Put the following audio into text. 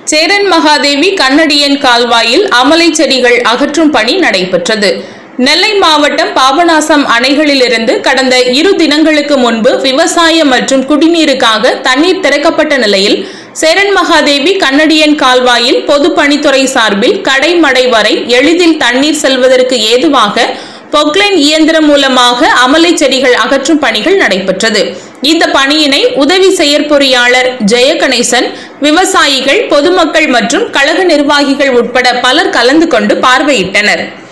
சேரன் மகாதேவி கண்ணடியன் கால்வாயில் அமலை செடிகள் அகற்றும் பணி நடைபெற்றது நெல்லை மாவட்டம் பாபநாசம் அணைகளிலிருந்து கடந்த இரு தினங்களுக்கு முன்பு விவசாய மற்றும் குடிநீருக்காக தண்ணீர் திறக்கப்பட்ட நிலையில் சேரன் மகாதேவி கண்ணடியன் கால்வாயில் பொதுப்பணித்துறை சார்பில் கடைமடை வரை எளிதில் தண்ணீர் செல்வதற்கு ஏதுவாக பொக்லைன் இயந்திரம் மூலமாக அமலை செடிகள் அகற்றும் பணிகள் நடைபெற்றது இந்த பணியினை உதவி செயற்பொறியாளர் ஜெயகணேசன் விவசாயிகள் பொதுமக்கள் மற்றும் கழக நிர்வாகிகள் உட்பட பலர் கலந்து கொண்டு பார்வையிட்டனர்